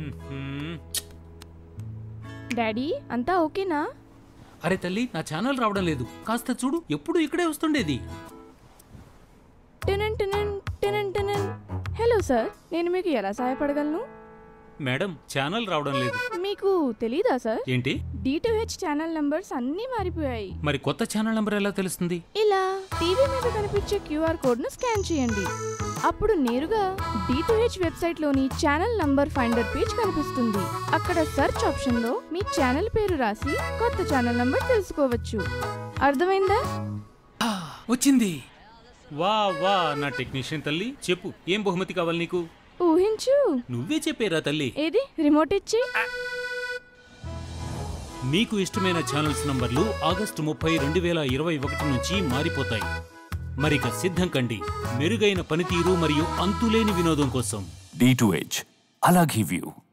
హ్మ్. డాడీ అంతా ఓకేనా అరే తల్లి నా ఛానల్ రావడం లేదు కాస్త చూడు ఎప్పుడు ఇక్కడే వస్తుండేది టెనన్ టెనన్ టెనన్ టెనన్ హలో సార్ నేను మీకు ఎలా సహాయపడగలను మేడం ఛానల్ రావడం లేదు మీకు తెలీదా సార్ ఏంటి డిటిహెచ్ ఛానల్ నంబర్స్ అన్నీ మారిపోయాయి మరి కొత్త ఛానల్ నంబర్ ఎలా తెలుస్తుంది ఇలా టీవీ మీద కనిపించే క్యూఆర్ కోడ్ ను స్కాన్ చేయండి అప్పుడు నేరుగా డిటిహెచ్ వెబ్సైట్ లోని ఛానల్ నంబర్ ఫైండర్ పేజ్ కనిపిస్తుంది అక్కడ సెర్చ్ ఆప్షన్ లో మీ ఛానల్ పేరు రాసి కొత్త ఛానల్ నంబర్ తెలుసుకోవచ్చు అర్థమైందా ఆ, వచ్చింది వా వా నా టెక్నీషియన్ తల్లి చెప్పు ఏం బహుమతి కావాలి నీకు ఊహించు నువ్వే చెప్పేరా తల్లి ఏది రిమోట్ ఇచ్చి మీకు ఇష్టమైన ఛానల్స్ నంబర్లు ఆగస్టు ముప్పై రెండు వేల ఇరవై ఒకటి నుంచి మారిపోతాయి మరిక సిద్ధం కండి మెరుగైన పనితీరు మరియు అంతులేని వినోదం కోసం D2H. Alag View.